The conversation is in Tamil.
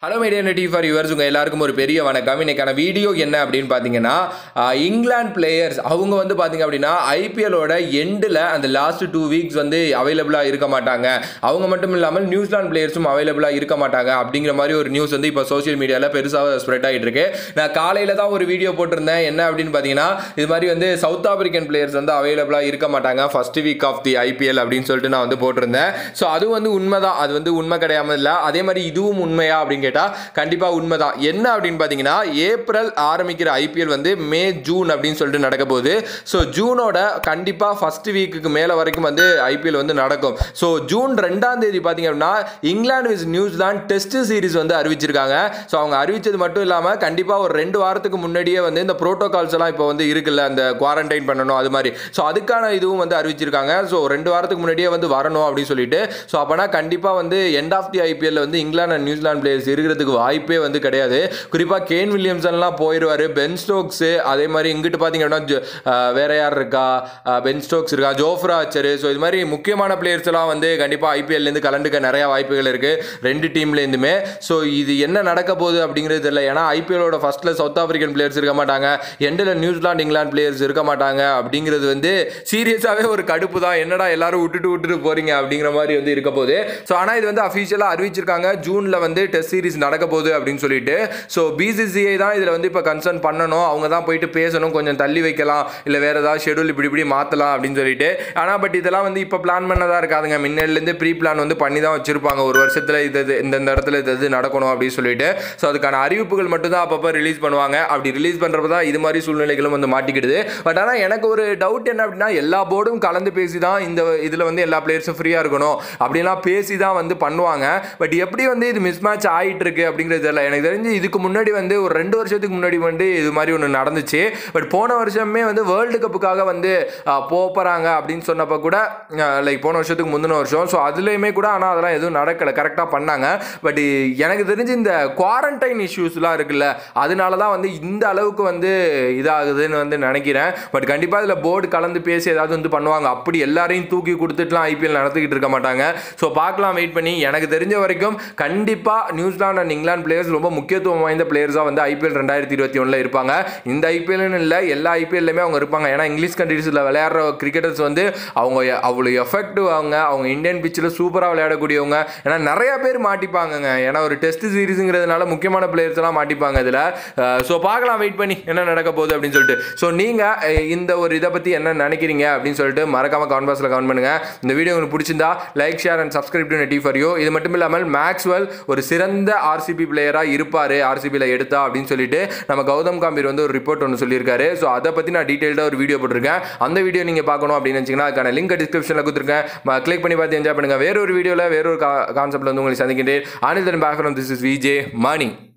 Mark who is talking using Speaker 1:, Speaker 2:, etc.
Speaker 1: hello media Netty for yours உங்கள் எல்லாருக்கும் ஒரு பெரிய வணக்கம் இன்னைக்கான வீடியோ என்ன அப்படின்னு பார்த்தீங்கன்னா ஆஹ், இங்கிலாந்து பிளேயர்ஸ் அவங்க வந்து பார்த்தீங்க அப்படின்னா ஐபிஎலோட எண்டில் அந்த லாஸ்ட் டூ வீக்ஸ் வந்து அவைலபிளாக இருக்க மாட்டாங்க அவங்க மட்டும் இல்லாமல் நியூசிலாந்து பிளேயர்ஸும் அவைலபிளாக இருக்க மாட்டாங்க அப்படிங்கிற மாதிரி ஒரு நியூஸ் வந்து இப்போ சோஷியல் மீடியாவில் பெருசாக ஸ்ப்ரெட் ஆகிட்டு இருக்கு நான் காலையில் தான் ஒரு வீடியோ போட்டிருந்தேன் என்ன அப்படின்னு பார்த்தீங்கன்னா இது மாதிரி வந்து சவுத் ஆப்பிரிக்கன் பிளேயர்ஸ் வந்து அவைலபிளாக இருக்க மாட்டாங்க first week of the IPL அப்படின்னு சொல்லிட்டு நான் வந்து போட்டிருந்தேன் ஸோ அது வந்து உண்மைதான் அது வந்து உண்மை கிடையாம இல்லை அதே மாதிரி இதுவும் உண்மையா அப்படின்னு கேட்டால் கண்டிப்பாக உண்மைதான் என்ன அப்படின்னு பார்த்தீங்கன்னா ஏப்ரல் ஆரம்பிக்கிற ஐபிஎல் வந்து மே ஜூன் அப்படின்னு சொல்லிட்டு நடக்க போகுது ஸோ ஜூனோட கண்டிப்பாக ஃபர்ஸ்ட் வீக்குக்கு மேலே வரைக்கும் வந்து ஐபிஎல் வந்து நடக்கும் ஸோ ஜூன் ரெண்டாம் தேதி பார்த்தீங்க அப்படின்னா England vs New Zealand test series வந்து அறிவிச்சிருக்காங்க ஸோ அவங்க அறிவிச்சது மட்டும் இல்லாமல் கண்டிப்பாக ஒரு ரெண்டு வாரத்துக்கு முன்னாடியே வந்து இந்த ப்ரோட்டோகால்ஸ் எல்லாம் இப்போ வந்து இருக்குல்ல அந்த குவாரண்டைன் பண்ணணும் அது மாதிரி ஸோ அதுக்கான இதுவும் வந்து அறிவிச்சிருக்காங்க ஸோ ரெண்டு வாரத்துக்கு முன்னாடியே வந்து வரணும் அப்படின்னு சொல்லிட்டு ஸோ அப்போனா கண்டிப்பாக வந்து எண்ட் ஆஃப் தி ஐபிஎல்ல வந்து இங்கிலாந்து அண்ட் நியூசிலாந்து பிளேயர்ஸ் இருக்கிறதுக்கு வாய்ப்பே வந்து கிடையாது குறிப்பாக கேன் வில்லியம்சன்லாம் போயிடுவார் பென் ஸ்டோக்ஸு அதே மாதிரி இங்கிட்டு பார்த்தீங்க அப்படின்னா ஜோ- ஆஹ் வேற யார் இருக்கா ஆஹ் பென் ஸ்டோக்ஸ் இருக்கா ஜோஃப்ரா ஆச்சரு ஸோ இது மாதிரி முக்கியமான பிளேயர்ஸ் எல்லாம் வந்து கண்டிப்பாக ஐபிஎல்லேருந்து கலந்துக்க நிறைய வாய்ப்புகள் இருக்குது ரெண்டு டீம்லேருந்துமே ஸோ இது என்ன நடக்க போகுது அப்படிங்கிறது தெரியல ஏன்னா ஐபிஎலோட ஃபர்ஸ்ட்ல சவுத் ஆப்பிரிக்கன் பிளேயர்ஸ் இருக்க மாட்டாங்க எண்டில் நியூசிலாந்து இங்கிலாந்து பிளேயர்ஸ் இருக்க மாட்டாங்க அப்படிங்கிறது வந்து சீரியஸாகவே ஒரு கடுப்பு தான் என்னடா எல்லாரும் விட்டுட்டு விட்டுட்டு போறீங்க அப்படிங்கிற மாதிரி வந்து இருக்க போகுது ஸோ ஆனால் இது வந்து அஃபீஷியலாக அறிவிச்சிருக்காங்க ஜூனில் வந்து டெஸ்ட் சீரிஸ் நடக்க போகுது அப்படின்னு சொல்லிட்டு ஸோ பிசிசிஐ தான் இதில் வந்து இப்போ கன்சர்ன் பண்ணணும் அவங்க தான் போயிட்டு பேசணும் கொஞ்சம் தள்ளி வைக்கலாம் இல்லை வேற ஏதாவது ஷெடியூல் இப்படி இப்படி மாற்றலாம் அப்படின்னு சொல்லிட்டு ஆனால் பட் இதெல்லாம் வந்து இப்போ பிளான் பண்ணதா இருக்காதுங்க முன்னாடிலேருந்து ப்ரீ பிளான் வந்து பண்ணி தான் வச்சிருப்பாங்க ஒரு வருஷத்தில் இது இது இந்தந்த இடத்துல இது இது நடக்கணும் அப்படின்னு சொல்லிட்டு ஸோ அதுக்கான அறிவிப்புகள் மட்டும் தான் அப்பப்போ ரிலீஸ் பண்ணுவாங்க அப்படி ரிலீஸ் பண்ணுறப்ப தான் இது மாதிரி சூழ்நிலைகளும் வந்து மாட்டிக்கிடுது பட் ஆனால் எனக்கு ஒரு டவுட் என்ன அப்படின்னா எல்லா போர்டும் கலந்து பேசி தான் இந்த இதில் வந்து எல்லா பிளேயர்ஸும் ஃப்ரீயாக இருக்கணும் அப்படிலாம் பேசி தான் வந்து பண்ணுவாங்க பட் எப்படி வந்து இது மிஸ் மேட்ச் ஆகிட்டு இருக்கு அப்படிங்கிறது தெரியல எனக்கு தெரிஞ்சு இதுக்கு முன்னாடி வந்து ஒரு ரெண்டு வருஷத்துக்கு முன்னாடி வந்து இது மாதிரி ஒன்று நடந்துச்சு பட் போன வருஷமே வந்து வேர்ல்டு கப்புக்காக வந்து போகிறாங்க அப்படின்னு சொன்னப்போ கூட லைக் போன வருஷத்துக்கு முந்தின வருஷம் ஸோ அதுலேயுமே கூட ஆனால் அதெல்லாம் எதுவும் நடக்கலை கரெக்டாக பண்ணாங்க பட் எனக்கு தெரிஞ்சு இந்த குவாரண்டைன் இஷ்யூஸ்லாம் இருக்குல்ல அதனால தான் வந்து இந்த அளவுக்கு வந்து இதாகுதுன்னு வந்து நினைக்கிறேன் பட் கண்டிப்பாக இதில் போர்டு கலந்து பேசி ஏதாவது வந்து பண்ணுவாங்க அப்படி எல்லாரையும் தூக்கி கொடுத்துட்டுலாம் ஐபிஎல் நடத்திக்கிட்டு இருக்க மாட்டாங்க ஸோ பார்க்கலாம் வெயிட் பண்ணி எனக்கு தெரிஞ்ச வரைக்கும் கண்டிப்பாக நியூசிலாந்து அண்ட் இங்கிலாந்து பிளேயர்ஸ் ரொம்ப முக்கியத்துவம் வாய்ந்த பிளேயர்ஸாக வந்து ஐபிஎல் ரெண்டாயிரத்தி இருபத்தி ஒன்றில் இருப்பாங்க இந்த ஐபிஎல்னு இல்லை எல்லா ஐபிஎல்லையுமே அவங்க இருப்பாங்க ஏன்னா இங்கிலீஷ் கண்ட்ரீஸில் விளையாடுற கிரிக்கெட்டர்ஸ் வந்து அவங்க எ- அவ்வளோ எஃபெக்டிவ் அவங்க அவங்க இந்தியன் பிச்சில் சூப்பராக விளையாடக்கூடியவங்க ஏன்னா நிறைய பேர் மாட்டிப்பாங்கங்க ஏன்னா ஒரு டெஸ்ட் சீரிஸுங்கிறதுனால முக்கியமான பிளேயர்ஸ் எல்லாம் மாட்டிப்பாங்க இதில் ஸோ பார்க்கலாம் வெயிட் பண்ணி என்ன நடக்க போகுது அப்படின்னு சொல்லிட்டு ஸோ நீங்கள் இந்த ஒரு இதை பற்றி என்ன நினைக்கிறீங்க அப்படின்னு சொல்லிட்டு மறக்காம கமெண்ட் பாக்ஸில் கமெண்ட் பண்ணுங்க இந்த வீடியோ உங்களுக்கு பிடிச்சிருந்தா like share and subscribe to Netty for you இது மட்டும் இல்லாமல் மேக்ஸ்வெல் ஒரு சிறந்த ஆர்சிபி பிளேயராக இருப்பார் ஆர்சிபியில் எடுத்தா அப்படின்னு சொல்லிட்டு நம்ம கௌதம் காம்பீர் வந்து ஒரு ரிப்போர்ட் ஒன்று சொல்லியிருக்காரு ஸோ அதை பற்றி நான் டீட்டெயில்டாக ஒரு வீடியோ போட்டிருக்கேன் அந்த வீடியோ நீங்கள் பார்க்கணும் அப்படின்னு நினச்சிங்கன்னா அதுக்கான லிங்க் டிஸ்கிரிப்ஷனில் கொடுத்துருக்கேன் கிளிக் பண்ணி பார்த்து என்ஜாய் பண்ணுங்கள் வேறொரு வீடியோவில் வேறொரு கான்செப்ட்டில் வந்து உங்களை சந்திக்கின்றேன் ஆனிதன் background this is VJ money